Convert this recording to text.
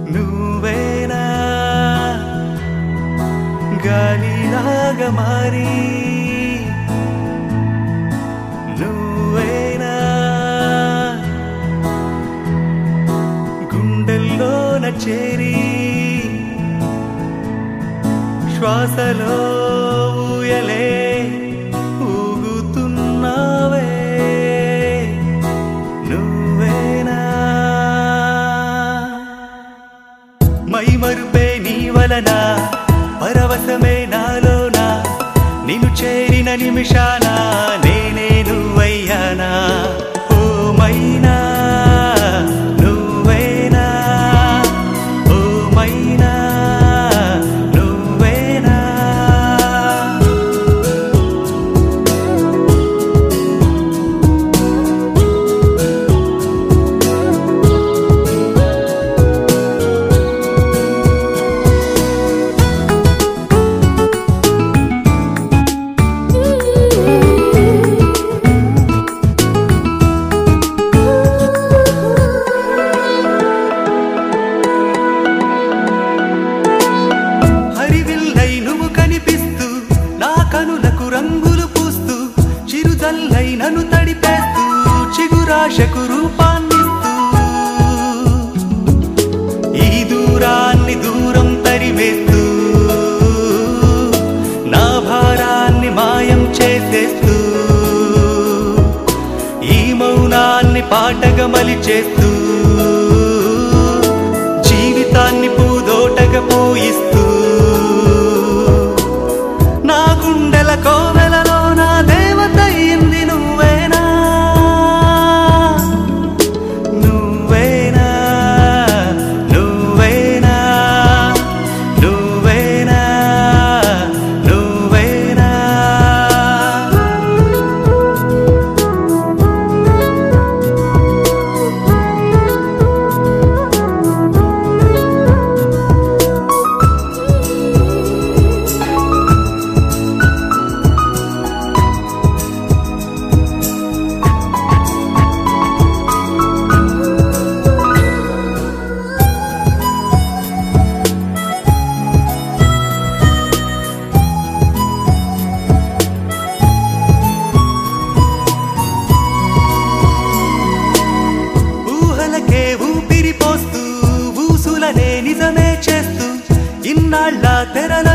నువ్వేనా గాలిలాగా మారి నువ్వేనా గుండెల్లోన చేరి శ్వాసలో ఊయలే ఊగుతున్నావే నువ్వేనా మై మరుపే నీ వలన పరవశమే నాలోన నిన్ను చేరిన నిమిషాన నేనే నువ్వయ్యానా ఓ మైనా నువ్వేనా ఓ మైనా నువ్వేనా హరివిల్లై నువ్వు కనిపిస్తూ నా కనులకు రంగులు పూస్తూ చిరుజల్లై నన్ను తడిపేస్తూ చిగురాశకు రూపాన్నిస్తూ ఈ దూరాన్ని దూరం తరివేస్తూ నా భారాన్ని మాయం చేసేస్తూ ఈ మౌనాన్ని పాటగా మలిచేస్తూ జీవితాన్ని పూదోటగా పోయిస్తూ నా గుండెల కోవెలలో నా దేవత అయింది నువ్వేనా నువ్వేనా నువ్వేనా నువ్వేనా నువ్వేనా ఊహలకే ఊపిరి పోస్తూ ఊసులనే నిజమే చేస్తూ ఇన్నాళ్ళ తెరల